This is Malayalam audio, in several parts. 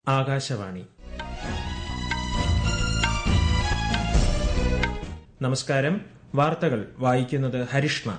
ആകാശവാണി നമസ്കാരം വാർത്തകൾ വായിക്കുന്നത് ഹരിഷ്മ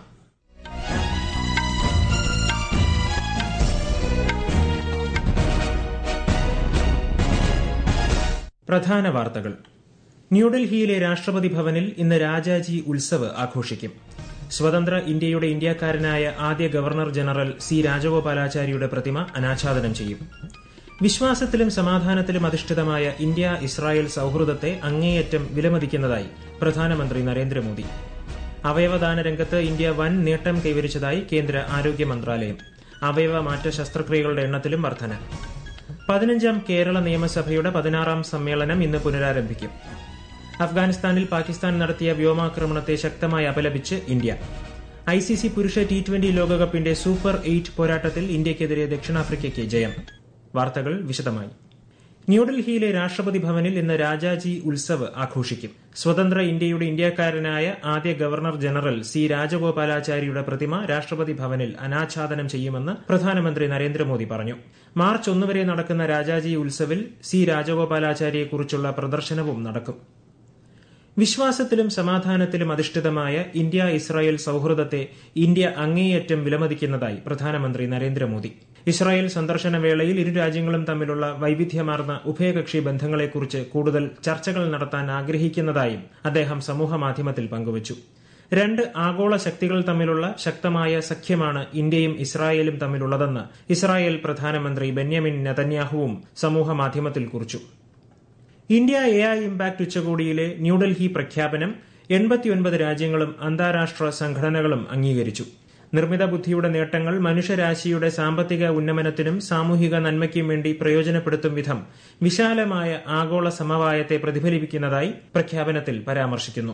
പ്രധാന വാർത്തകൾ ന്യൂഡൽഹിയിലെ രാഷ്ട്രപതി ഭവനിൽ ഇന്ന് രാജാജി ഉത്സവ് ആഘോഷിക്കും സ്വതന്ത്ര ഇന്ത്യയുടെ ഇന്ത്യക്കാരനായ ആദ്യ ഗവർണർ ജനറൽ സി രാജഗോപാലാചാരിയുടെ പ്രതിമ അനാച്ഛാദനം ചെയ്യും വിശ്വാസത്തിലും സമാധാനത്തിലും അധിഷ്ഠിതമായ ഇന്ത്യ ഇസ്രായേൽ സൌഹൃദത്തെ അങ്ങേയറ്റം വിലമതിക്കുന്നതായി പ്രധാനമന്ത്രി നരേന്ദ്രമോദി അവയവദാന രംഗത്ത് ഇന്ത്യ വൻ നേട്ടം കൈവരിച്ചതായി കേന്ദ്ര ആരോഗ്യ മന്ത്രാലയം അവയവ മാറ്റ ശസ്ത്രക്രിയകളുടെ എണ്ണത്തിലും വർധന പതിനഞ്ചാം കേരള നിയമസഭയുടെ പതിനാറാം സമ്മേളനം ഇന്ന് പുനരാരംഭിക്കും അഫ്ഗാനിസ്ഥാനിൽ പാകിസ്ഥാൻ നടത്തിയ വ്യോമാക്രമണത്തെ ശക്തമായി അപലപിച്ച് ഇന്ത്യ ഐസിസി പുരുഷ ടി ട്വന്റി ലോകകപ്പിന്റെ സൂപ്പർ എയ്റ്റ് പോരാട്ടത്തിൽ ഇന്ത്യയ്ക്കെതിരെ ദക്ഷിണാഫ്രിക്കയ്ക്ക് ജയം വാർത്തകൾ വിശദമായി ന്യൂഡൽഹിയിലെ രാഷ്ട്രപതി ഭവനിൽ ഇന്ന് രാജാജി ഉത്സവ് ആഘോഷിക്കും സ്വതന്ത്ര ഇന്ത്യയുടെ ഇന്ത്യക്കാരനായ ആദ്യ ഗവർണർ ജനറൽ സി രാജഗോപാലാചാരിയുടെ പ്രതിമ രാഷ്ട്രപതി ഭവനിൽ അനാച്ഛാദനം ചെയ്യുമെന്ന് പ്രധാനമന്ത്രി നരേന്ദ്രമോദി പറഞ്ഞു മാർച്ച് ഒന്ന് വരെ നടക്കുന്ന രാജാജി ഉത്സവിൽ സി രാജഗോപാലാചാര്യയെക്കുറിച്ചുള്ള പ്രദർശനവും നടക്കും വിശ്വാസത്തിലും സമാധാനത്തിലും അധിഷ്ഠിതമായ ഇന്ത്യ ഇസ്രായേൽ സൌഹൃദത്തെ ഇന്ത്യ അങ്ങേയറ്റം വിലമതിക്കുന്നതായി പ്രധാനമന്ത്രി നരേന്ദ്രമോദി ഇസ്രായേൽ സന്ദർശന വേളയിൽ ഇരു രാജ്യങ്ങളും തമ്മിലുള്ള വൈവിധ്യമാർന്ന ഉഭയകക്ഷി ബന്ധങ്ങളെക്കുറിച്ച് കൂടുതൽ ചർച്ചകൾ നടത്താൻ ആഗ്രഹിക്കുന്നതായും അദ്ദേഹം സമൂഹമാധ്യമത്തിൽ പങ്കുവച്ചു രണ്ട് ആഗോള ശക്തികൾ തമ്മിലുള്ള ശക്തമായ സഖ്യമാണ് ഇന്ത്യയും ഇസ്രായേലും തമ്മിലുള്ളതെന്ന് ഇസ്രായേൽ പ്രധാനമന്ത്രി ബെന്യാമിൻ നെതന്യാഹുവും സമൂഹമാധ്യമത്തിൽ കുറിച്ചു ഇന്ത്യ എ ഐ ഇംപാക്ട് ഉച്ചകോടിയിലെ ന്യൂഡൽഹി പ്രഖ്യാപനം എൺപത്തിയൊൻപത് രാജ്യങ്ങളും അന്താരാഷ്ട്ര സംഘടനകളും അംഗീകരിച്ചു നിർമ്മിത ബുദ്ധിയുടെ നേട്ടങ്ങൾ മനുഷ്യരാശിയുടെ സാമ്പത്തിക ഉന്നമനത്തിനും സാമൂഹിക നന്മയ്ക്കും വേണ്ടി പ്രയോജനപ്പെടുത്തും വിധം വിശാലമായ ആഗോള സമവായത്തെ പ്രതിഫലിപ്പിക്കുന്നതായി പ്രഖ്യാപനത്തിൽ പരാമർശിക്കുന്നു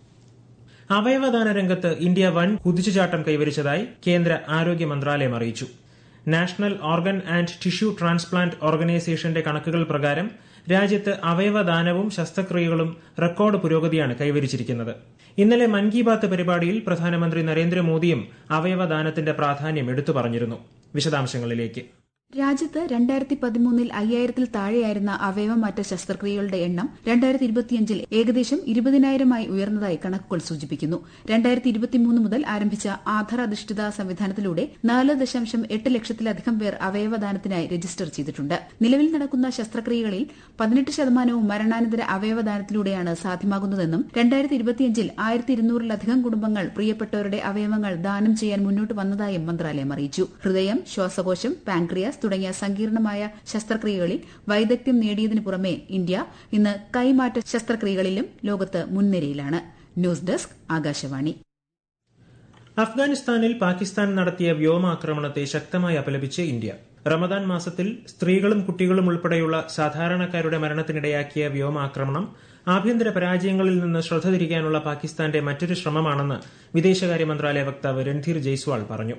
അവയവദാന രംഗത്ത് ഇന്ത്യ വൻ കുതിച്ചുചാട്ടം കൈവരിച്ചതായി കേന്ദ്ര ആരോഗ്യ മന്ത്രാലയം അറിയിച്ചു national organ and tissue transplant ഓർഗനൈസേഷന്റെ കണക്കുകൾ പ്രകാരം രാജ്യത്ത് അവയവദാനവും ശസ്ത്രക്രിയകളും റെക്കോർഡ് പുരോഗതിയാണ് കൈവരിച്ചിരിക്കുന്നത് ഇന്നലെ മൻ കി ബാത്ത് പരിപാടിയിൽ പ്രധാനമന്ത്രി നരേന്ദ്രമോദിയും അവയവദാനത്തിന്റെ പ്രാധാന്യം എടുത്തു പറഞ്ഞിരുന്നു വിശദാംശങ്ങളിലേക്ക് രാജ്യത്ത് രണ്ടായിരത്തി പതിമൂന്നിൽ അയ്യായിരത്തിൽ താഴെയായിരുന്ന അവയവമാറ്റ ശസ്ത്രക്രിയകളുടെ എണ്ണം രണ്ടായിരത്തി ഇരുപത്തിയഞ്ചിൽ ഏകദേശം ഇരുപതിനായിരമായി ഉയർന്നതായി കണക്കുകൾ സൂചിപ്പിക്കുന്നു രണ്ടായിരത്തി ഇരുപത്തിമൂന്ന് മുതൽ ആരംഭിച്ച ആധാർ അധിഷ്ഠിത സംവിധാനത്തിലൂടെ നാല് ദശാംശം എട്ട് ലക്ഷത്തിലധികം പേർ അവയവദാനത്തിനായി രജിസ്റ്റർ ചെയ്തിട്ടുണ്ട് നിലവിൽ നടക്കുന്ന ശസ്ത്രക്രിയകളിൽ പതിനെട്ട് ശതമാനവും മരണാനന്തര അവയവദാനത്തിലൂടെയാണ് സാധ്യമാകുന്നതെന്നും രണ്ടായിരത്തി ഇരുപത്തിയഞ്ചിൽ ആയിരത്തി ഇരുന്നൂറിലധികം കുടുംബങ്ങൾ പ്രിയപ്പെട്ടവരുടെ അവയവങ്ങൾ ദാനം ചെയ്യാൻ മുന്നോട്ട് വന്നതായും മന്ത്രാലയം അറിയിച്ചു ഹൃദയം ശ്വാസകോശം പാൻക്രിയാസ് തുടങ്ങിയ സങ്കീർണമായ ശസ്ത്രക്രിയകളിൽ വൈദഗ്ധ്യം നേടിയതിനു പുറമെ ഇന്ത്യ ഇന്ന് കൈമാറ്റ ശസ്ത്രക്രിയകളിലും ലോകത്ത് മുൻനിരയിലാണ് ന്യൂസ് ഡെസ്ക് ആകാശവാണി അഫ്ഗാനിസ്ഥാനിൽ പാകിസ്ഥാൻ നടത്തിയ വ്യോമാക്രമണത്തെ ശക്തമായി അപലപിച്ച് ഇന്ത്യ റമദാൻ മാസത്തിൽ സ്ത്രീകളും കുട്ടികളും ഉൾപ്പെടെയുള്ള സാധാരണക്കാരുടെ മരണത്തിനിടയാക്കിയ വ്യോമാക്രമണം ആഭ്യന്തര പരാജയങ്ങളിൽ നിന്ന് ശ്രദ്ധ തിരിക്കാനുള്ള പാകിസ്ഥാന്റെ മറ്റൊരു ശ്രമമാണെന്ന് വിദേശകാര്യ മന്ത്രാലയ വക്താവ് രൺധീർ ജയ്സ്വാൾ പറഞ്ഞു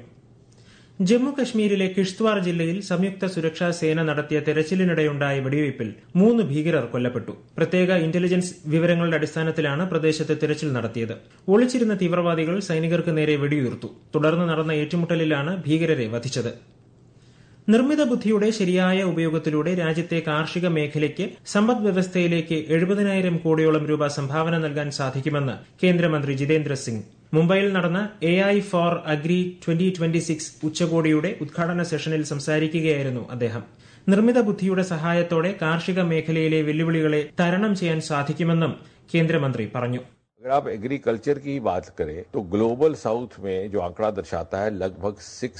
ജമ്മു കശ്മീരിലെ കിഷ്ത്വാർ ജില്ലയിൽ സംയുക്ത സുരക്ഷാ സേന നടത്തിയ തെരച്ചിലിനിടെയുണ്ടായ വെടിവയ്പിൽ മൂന്ന് ഭീകരർ കൊല്ലപ്പെട്ടു പ്രത്യേക ഇന്റലിജൻസ് വിവരങ്ങളുടെ അടിസ്ഥാനത്തിലാണ് പ്രദേശത്ത് തിരച്ചിൽ നടത്തിയത് ഒളിച്ചിരുന്ന തീവ്രവാദികൾ സൈനികർക്ക് നേരെ വെടിയുതിർത്തു തുടർന്ന് നടന്ന ഏറ്റുമുട്ടലിലാണ് ഭീകരരെ വധിച്ചത് നിർമ്മിത ബുദ്ധിയുടെ ശരിയായ ഉപയോഗത്തിലൂടെ രാജ്യത്തെ കാർഷിക മേഖലയ്ക്ക് സമ്പദ് വ്യവസ്ഥയിലേക്ക് എഴുപതിനായിരം കോടിയോളം രൂപ സംഭാവന നൽകാൻ സാധിക്കുമെന്ന് കേന്ദ്രമന്ത്രി ജിതേന്ദ്ര സിംഗ് മുംബൈയിൽ നടന്ന A I for agri twenty twenty six ഉച്ചകോടിയുടെ ഉദ്ഘാടന സെഷനിൽ സംസാരിക്കുകയായിരുന്നു അദ്ദേഹം നിർമ്മിത ബുദ്ധിയുടെ സഹായത്തോടെ കാർഷിക മേഖലയിലെ വെല്ലുവിളികളെ തരണം ചെയ്യാൻ സാധിക്കുമെന്നും കേന്ദ്രമന്ത്രി പറഞ്ഞു अगर आप एग्रीकल्चर की बात करें तो ग्लोबल साउथ में जो आंकड़ा दर्शाता है लगभग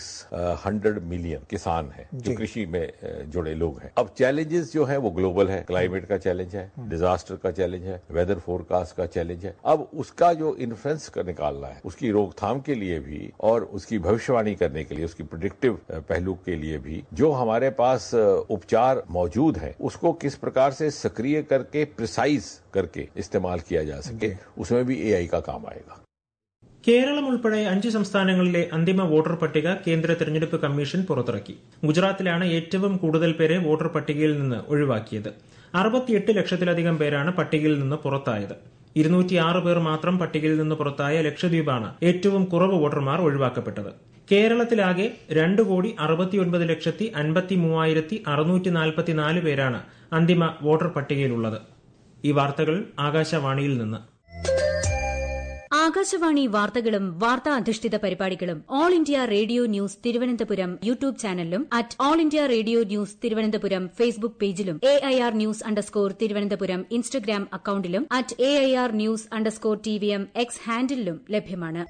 600 मिलियन किसान हैं जो कृषि में जुड़े लोग हैं अब चैलेंजेस जो है वो ग्लोबल है क्लाइमेट का चैलेंज है डिजास्टर का चैलेंज है वेदर फोरकास्ट का चैलेंज है अब उसका जो इन्फ्लुएंस कर निकालना है उसकी रोकथाम के लिए भी और उसकी भविष्यवाणी करने के लिए उसकी प्रोडिक्टिव पहलू के लिए भी जो हमारे पास उपचार मौजूद है उसको किस प्रकार से सक्रिय करके प्रिसाइज करके इस्तेमाल किया जा सके उसमें भी एआई का काम आएगा കേരളം ഉൾപ്പെടെ അഞ്ച് സംസ്ഥാനങ്ങളിലെ അന്തിമ വോട്ടർ പട്ടിക കേന്ദ്ര തെരഞ്ഞെടുപ്പ് കമ്മീഷൻ പുറത്തിറക്കി ഗുജറാത്തിലാണ് ഏറ്റവും കൂടുതൽ പേരെ വോട്ടർ പട്ടികയിൽ നിന്ന് ഒഴിവാക്കിയത് അറുപത്തിയെട്ട് ലക്ഷത്തിലധികം പേരാണ് പട്ടികയിൽ നിന്ന് പുറത്തായത് ഇരുന്നൂറ്റിയാറ് പേർ മാത്രം പട്ടികയിൽ നിന്ന് പുറത്തായ ലക്ഷദ്വീപാണ് ഏറ്റവും കുറവ് വോട്ടർമാർ ഒഴിവാക്കപ്പെട്ടത് കേരളത്തിലാകെ രണ്ട് കോടി അറുപത്തിയൊൻപത് ലക്ഷത്തി അൻപത്തി മൂവായിരത്തി അറുന്നൂറ്റി നാൽപ്പത്തിനാല് പേരാണ് അന്തിമ വോട്ടർ പട്ടികയിലുള്ളത് ഈ വാർത്തകൾ ആകാശവാണിയിൽ നിന്ന് ആകാശവാണി വാർത്തകളും വാർത്താ അധിഷ്ഠിത പരിപാടികളും All India Radio News Thiruvananthapuram YouTube ചാനലിലും at All India Radio News Thiruvananthapuram Facebook പേജിലും A I R news underscore Thiruvananthapuram Instagram അക്കൌണ്ടിലും at A I R news underscore T V M X ഹാൻഡിലും ലഭ്യമാണ്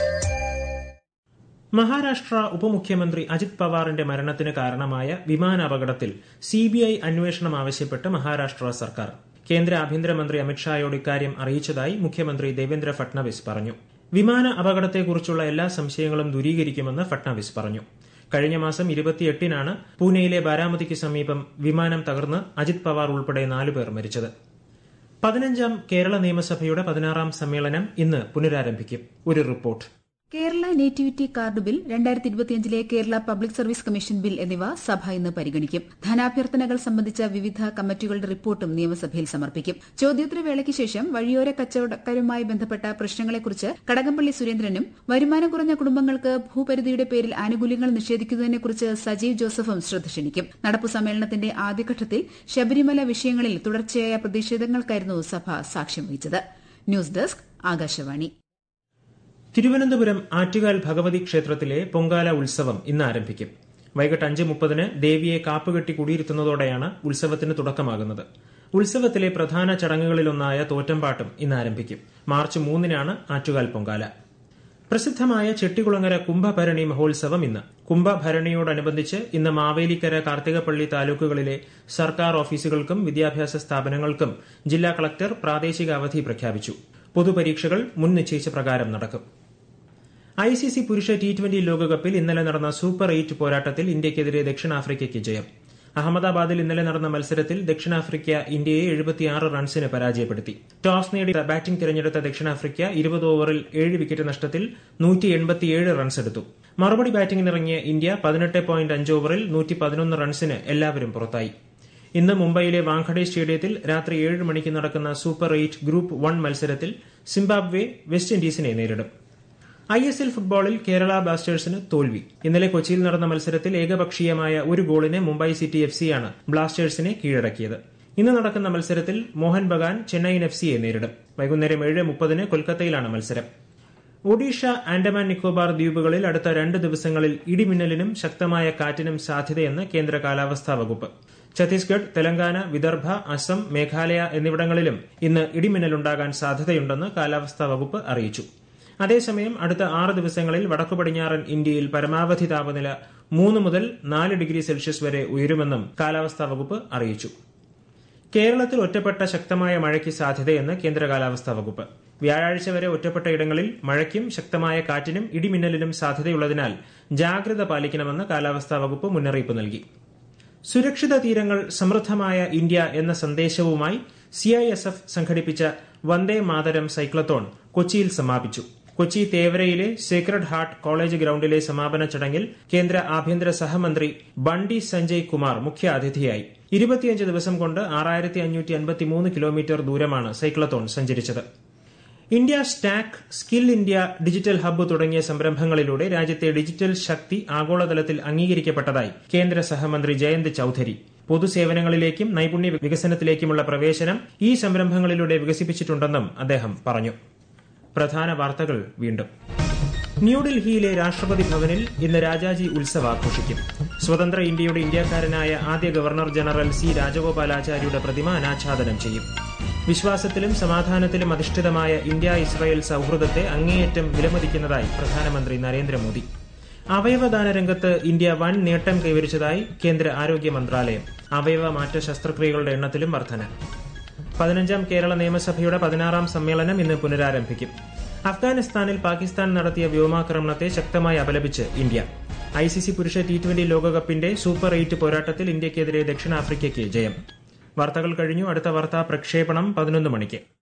മഹാരാഷ്ട്ര ഉപമുഖ്യമന്ത്രി അജിത് പവാറിന്റെ മരണത്തിന് കാരണമായ വിമാനാപകടത്തിൽ സിബിഐ അന്വേഷണം ആവശ്യപ്പെട്ട് മഹാരാഷ്ട്ര സർക്കാർ കേന്ദ്ര ആഭ്യന്തരമന്ത്രി അമിത്ഷായോട് ഇക്കാര്യം അറിയിച്ചതായി മുഖ്യമന്ത്രി ദേവേന്ദ്ര ഫട്നവിസ് പറഞ്ഞു വിമാന അപകടത്തെക്കുറിച്ചുള്ള എല്ലാ സംശയങ്ങളും ദൂരീകരിക്കുമെന്ന് ഫട്നവിസ് പറഞ്ഞു കഴിഞ്ഞ മാസം ഇരുപത്തിയെട്ടിനാണ് പൂനെയിലെ ബാരാമതിക്ക് സമീപം വിമാനം തകർന്ന് അജിത് പവാർ ഉൾപ്പെടെ നാലുപേർ മരിച്ചത് പതിനഞ്ചാം കേരള നിയമസഭയുടെ പതിനാറാം സമ്മേളനം ഇന്ന് പുനരാരംഭിക്കും ഒരു report Kerala nativity card bill രണ്ടായിരത്തി ഇരുപത്തിയഞ്ചിലെ Kerala public service commission bill എന്നിവ സഭ ഇന്ന് പരിഗണിക്കും ധനാഭ്യർത്ഥനകൾ സംബന്ധിച്ച വിവിധ കമ്മിറ്റികളുടെ റിപ്പോർട്ടും നിയമസഭയിൽ സമർപ്പിക്കും ചോദ്യോത്തരവേളയ്ക്ക് ശേഷം വഴിയോര കച്ചവടക്കാരുമായി ബന്ധപ്പെട്ട പ്രശ്നങ്ങളെക്കുറിച്ച് കടകംപള്ളി സുരേന്ദ്രനും വരുമാനം കുറഞ്ഞ കുടുംബങ്ങൾക്ക് ഭൂപരിധിയുടെ പേരിൽ ആനുകൂല്യങ്ങൾ നിഷേധിക്കുന്നതിനെക്കുറിച്ച് സജീവ് ജോസഫും ശ്രദ്ധ ക്ഷണിക്കും നടപ്പു സമ്മേളനത്തിന്റെ ആദ്യഘട്ടത്തിൽ ശബരിമല വിഷയങ്ങളിൽ തുടർച്ചയായ പ്രതിഷേധങ്ങൾക്കായിരുന്നു സഭ സാക്ഷ്യം വഹിച്ചത് ന്യൂസ് ഡെസ്ക് ആകാശവാണി തിരുവനന്തപുരം ആറ്റുകാൽ ഭഗവതി ക്ഷേത്രത്തിലെ പൊങ്കാല ഉത്സവം ഇന്ന് ആരംഭിക്കും വൈകിട്ട് അഞ്ച് മുപ്പതിന് ദേവിയെ കാപ്പുകെട്ടി കുടിയിരുത്തുന്നതോടെയാണ് ഉത്സവത്തിന് തുടക്കമാകുന്നത് ഉത്സവത്തിലെ പ്രധാന ചടങ്ങുകളിലൊന്നായ തോറ്റമ്പാട്ടും ഇന്ന് ആരംഭിക്കും മാർച്ച് മൂന്നിനാണ് ആറ്റുകാൽ പൊങ്കാല പ്രസിദ്ധമായ ചെട്ടികുളങ്ങര കുംഭഭരണി മഹോത്സവം ഇന്ന് കുംഭഭരണിയോടനുബന്ധിച്ച് ഇന്ന് മാവേലിക്കര കാർത്തികപ്പള്ളി താലൂക്കുകളിലെ സർക്കാർ ഓഫീസുകൾക്കും വിദ്യാഭ്യാസ സ്ഥാപനങ്ങൾക്കും ജില്ലാ കളക്ടർ പ്രാദേശിക അവധി പ്രഖ്യാപിച്ചു പൊതുപരീക്ഷകൾ മുൻ നിശ്ചയിച്ച പ്രകാരം നടക്കും ഐ സി സി പുരുഷ ടി ട്വന്റി ലോകകപ്പിൽ ഇന്നലെ നടന്ന സൂപ്പർ എയ്റ്റ് പോരാട്ടത്തിൽ ഇന്ത്യയ്ക്കെതിരെ ദക്ഷിണാഫ്രിക്കയ്ക്ക് ജയം അഹമ്മദാബാദിൽ ഇന്നലെ നടന്ന മത്സരത്തിൽ ദക്ഷിണാഫ്രിക്ക ഇന്ത്യയെ എഴുപത്തിയാറ് റൺസിന് പരാജയപ്പെടുത്തി ടോസ് നേടി ബാറ്റിംഗ് തിരഞ്ഞെടുത്ത ദക്ഷിണാഫ്രിക്ക ഇരുപത് ഓവറിൽ ഏഴ് വിക്കറ്റ് നഷ്ടത്തിൽ നൂറ്റി എൺപത്തിയേഴ് റൺസ് എടുത്തു മറുപടി ബാറ്റിംഗിനിറങ്ങിയ ഇന്ത്യ പതിനെട്ട് പോയിന്റ് അഞ്ച് ഓവറിൽ നൂറ്റി പതിനൊന്ന് റൺസിന് എല്ലാവരും പുറത്തായി ഇന്ന് മുംബൈയിലെ വാങ്കഡെ സ്റ്റേഡിയത്തിൽ രാത്രി ഏഴ് മണിക്ക് നടക്കുന്ന സൂപ്പർ എയ്റ്റ് ഗ്രൂപ്പ് വൺ മത്സരത്തിൽ സിംബാബ്വെ വെസ്റ്റ് ഇൻഡീസിനെ നേരിടും ഐ എസ് എൽ ഫുട്ബോളിൽ കേരള ബ്ലാസ്റ്റേഴ്സിന് തോൽവി ഇന്നലെ കൊച്ചിയിൽ നടന്ന മത്സരത്തിൽ ഏകപക്ഷീയമായ ഒരു ഗോളിന് മുംബൈ സിറ്റി എഫ് സിയാണ് ബ്ലാസ്റ്റേഴ്സിനെ കീഴടക്കിയത് ഇന്ന് നടക്കുന്ന മത്സരത്തിൽ മോഹൻ ബഗാൻ ചെന്നൈയിൻ എഫ് സിയെ നേരിടും വൈകുന്നേരം ഏഴ് മുപ്പതിന് കൊൽക്കത്തയിലാണ് മത്സരം ഒഡീഷ ആൻഡമാൻ നിക്കോബാർ ദ്വീപുകളിൽ അടുത്ത രണ്ട് ദിവസങ്ങളിൽ ഇടിമിന്നലിനും ശക്തമായ കാറ്റിനും സാധ്യതയെന്ന് കേന്ദ്ര കാലാവസ്ഥാ വകുപ്പ് ഛത്തീസ്ഗഡ് തെലങ്കാന വിദർഭ അസം മേഘാലയ എന്നിവിടങ്ങളിലും ഇന്ന് ഇടിമിന്നലുണ്ടാകാൻ സാധ്യതയുണ്ടെന്ന് കാലാവസ്ഥാ വകുപ്പ് അറിയിച്ചു അതേസമയം അടുത്ത ആറ് ദിവസങ്ങളിൽ വടക്കു പടിഞ്ഞാറൻ ഇന്ത്യയിൽ പരമാവധി താപനില മൂന്ന് മുതൽ നാല് ഡിഗ്രി സെൽഷ്യസ് വരെ ഉയരുമെന്നും കാലാവസ്ഥാ വകുപ്പ് അറിയിച്ചു കേരളത്തിൽ ഒറ്റപ്പെട്ട ശക്തമായ മഴയ്ക്ക് സാധ്യതയെന്ന് കേന്ദ്ര കാലാവസ്ഥാ വകുപ്പ് വ്യാഴാഴ്ച വരെ ഒറ്റപ്പെട്ട ഇടങ്ങളിൽ മഴയ്ക്കും ശക്തമായ കാറ്റിനും ഇടിമിന്നലിനും സാധ്യതയുള്ളതിനാൽ ജാഗ്രത പാലിക്കണമെന്ന് കാലാവസ്ഥാ വകുപ്പ് മുന്നറിയിപ്പ് നൽകി സുരക്ഷിത തീരങ്ങൾ സമൃദ്ധമായ ഇന്ത്യ എന്ന സന്ദേശവുമായി സിഐഎസ്എഫ് സംഘടിപ്പിച്ച വന്ദേ മാതരം സൈക്ലത്തോൺ കൊച്ചിയിൽ സമാപിച്ചു കൊച്ചി തേവരയിലെ സേക്രഡ് ഹാർട്ട് കോളേജ് ഗ്രൌണ്ടിലെ സമാപന ചടങ്ങിൽ കേന്ദ്ര ആഭ്യന്തര സഹമന്ത്രി ബണ്ടി സഞ്ജയ് കുമാർ മുഖ്യ അതിഥിയായി ഇരുപത്തിയഞ്ച് ദിവസം കൊണ്ട് ആറായിരത്തി അഞ്ഞൂറ്റി അൻപത്തിമൂന്ന് കിലോമീറ്റർ ദൂരമാണ് സൈക്ലത്തോൺ സഞ്ചരിച്ചത് India Stack Skill India digital hub തുടങ്ങിയ സംരംഭങ്ങളിലൂടെ രാജ്യത്തെ ഡിജിറ്റൽ ശക്തി ആഗോളതലത്തിൽ അംഗീകരിക്കപ്പെട്ടതായി കേന്ദ്ര സഹമന്ത്രി ജയന്ത് ചൌധരി പൊതുസേവനങ്ങളിലേക്കും നൈപുണ്യ വികസനത്തിലേക്കുമുള്ള പ്രവേശനം ഈ സംരംഭങ്ങളിലൂടെ വികസിപ്പിച്ചിട്ടുണ്ടെന്നും അദ്ദേഹം പറഞ്ഞു പ്രധാന വാർത്തകൾ വീണ്ടും ന്യൂഡൽഹിയിലെ രാഷ്ട്രപതി ഭവനിൽ ഇന്ന് രാജാജി ഉത്സവ് ആഘോഷിക്കും സ്വതന്ത്ര ഇന്ത്യയുടെ ഇന്ത്യക്കാരനായ ആദ്യ ഗവർണർ ജനറൽ സി രാജഗോപാലാചാര്യയുടെ പ്രതിമ അനാച്ഛാദനം ചെയ്യും വിശ്വാസത്തിലും സമാധാനത്തിലും അധിഷ്ഠിതമായ ഇന്ത്യ ഇസ്രായേൽ സൌഹൃദത്തെ അങ്ങേയറ്റം വിലമതിക്കുന്നതായി പ്രധാനമന്ത്രി നരേന്ദ്രമോദി അവയവദാന രംഗത്ത് ഇന്ത്യ വൻ നേട്ടം കൈവരിച്ചതായി കേന്ദ്ര ആരോഗ്യ മന്ത്രാലയം അവയവ മാറ്റ ശസ്ത്രക്രിയകളുടെ എണ്ണത്തിലും വർധന പതിനഞ്ചാം കേരള നിയമസഭയുടെ പതിനാറാം സമ്മേളനം ഇന്ന് പുനരാരംഭിക്കും അഫ്ഗാനിസ്ഥാനിൽ പാകിസ്ഥാൻ നടത്തിയ വ്യോമാക്രമണത്തെ ശക്തമായി അപലപിച്ച് ഇന്ത്യ ഐ സി സി പുരുഷ ടി ട്വന്റി ലോകകപ്പിന്റെ സൂപ്പർ എയ്റ്റ് പോരാട്ടത്തിൽ ഇന്ത്യയ്ക്കെതിരെ ദക്ഷിണാഫ്രിക്കയ്ക്ക് ജയം വാർത്തകൾ കഴിഞ്ഞു അടുത്ത വാർത്താ പ്രക്ഷേപണം പതിനൊന്ന് മണിക്ക്